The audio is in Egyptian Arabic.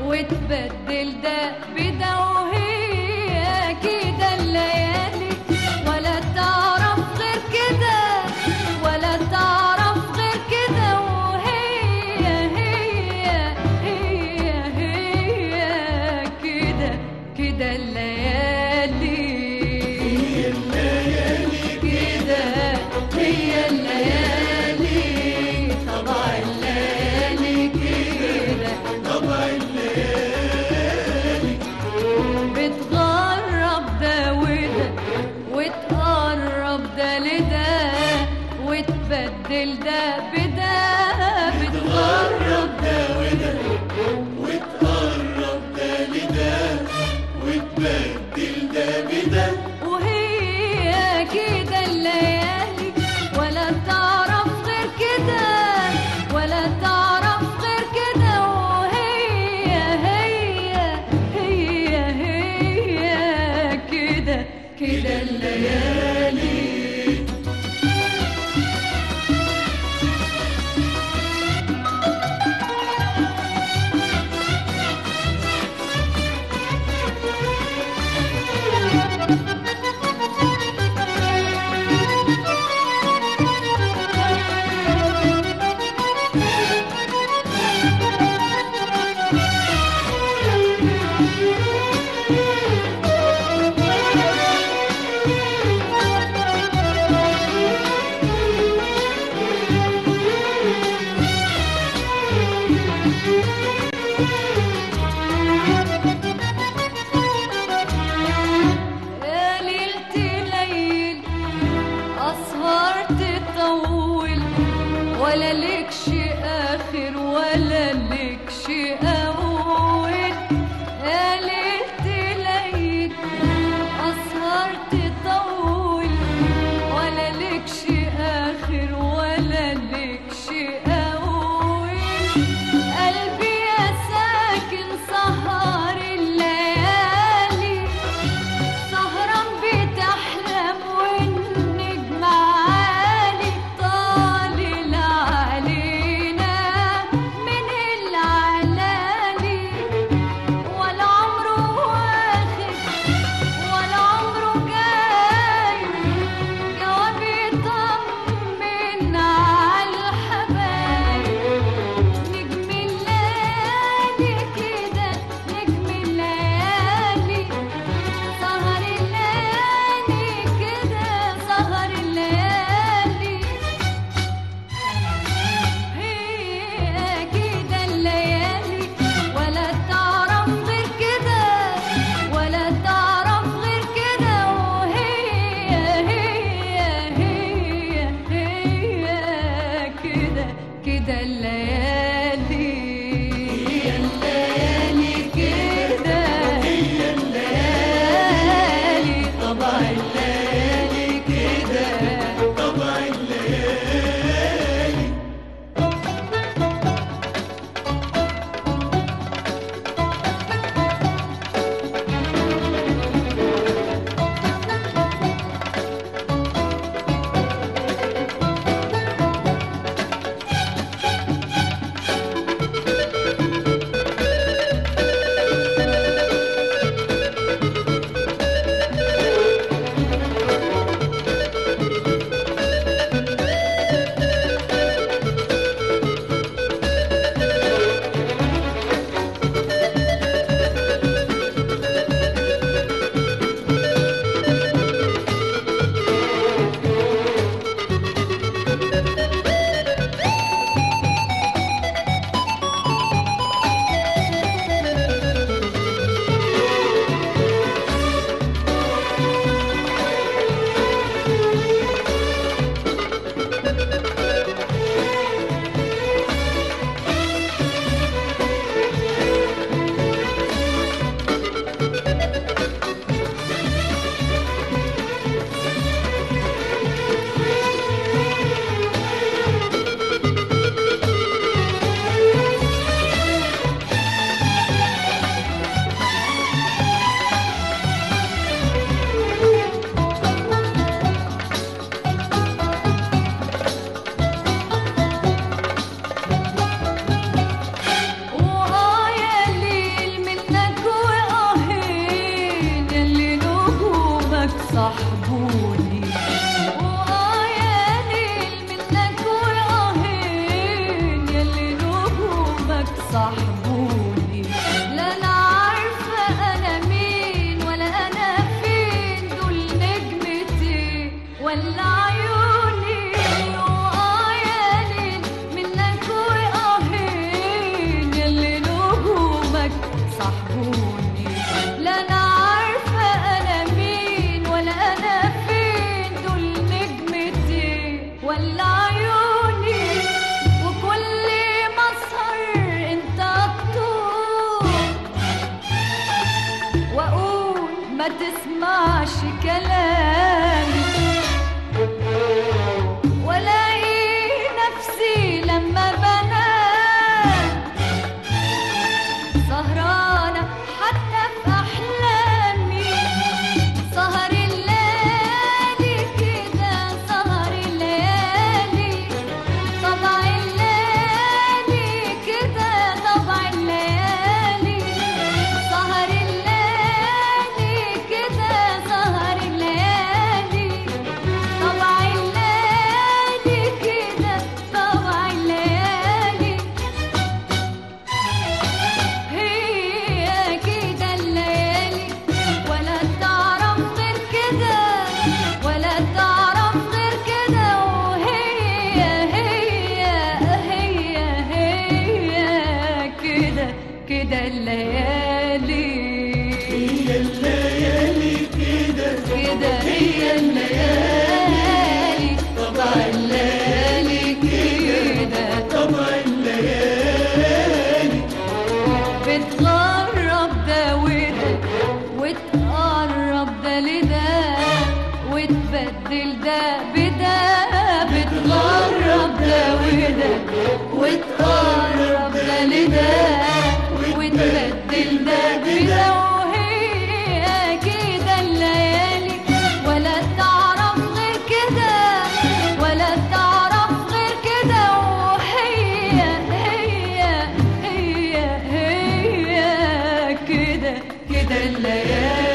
وتبدل ده بده وهي كده الليالي ولا تعرف غير كده ولا تعرف غير كده وهي هي هي هي كده كده الليالي هي الليالي كده هي الليالي طبع الليالي كده طبع الليالي بتغرب ده وده وتقرب ده لده وتبدل ده بده بتغرب ده وده وتقرب ده لده وتبدل ده بده وهي كده الليالي ولا تعرف غير كده ولا تعرف غير كده وهي هي هي هي كده كده الليالي يا ليلة ليل أسهر تطول ولا لكش آخر ولا لكش أول يا ليلة ليل أسهر تطول ولا لكش آخر ولا لكش أول قلبي يا ساكن تسمعش كلامي والاقي نفسي لما بنام سهرانة حتى في أحلامي سهر الليالي كده سهر الليالي طبع الليالي كده طبع الليالي سهر الليالي كده سهر الليالي طبع الليالي كده طبع الليالي هي كده الليالي ولا تعرف غير كده ولا تعرف غير كده وهي هي هي هي كده كده الليالي هي الليالي كده كده هي الليالي طبع الليالي كده طبع الليالي بتغرب ده وده وتقرب ده لده وتبدل ده بده بتغرب ده وده وتقرب ده لده وتبدل ده بده وهي كده الليالي ولا تعرف غير كده ولا تعرف غير كده وهي هي هي هي كده كده الليالي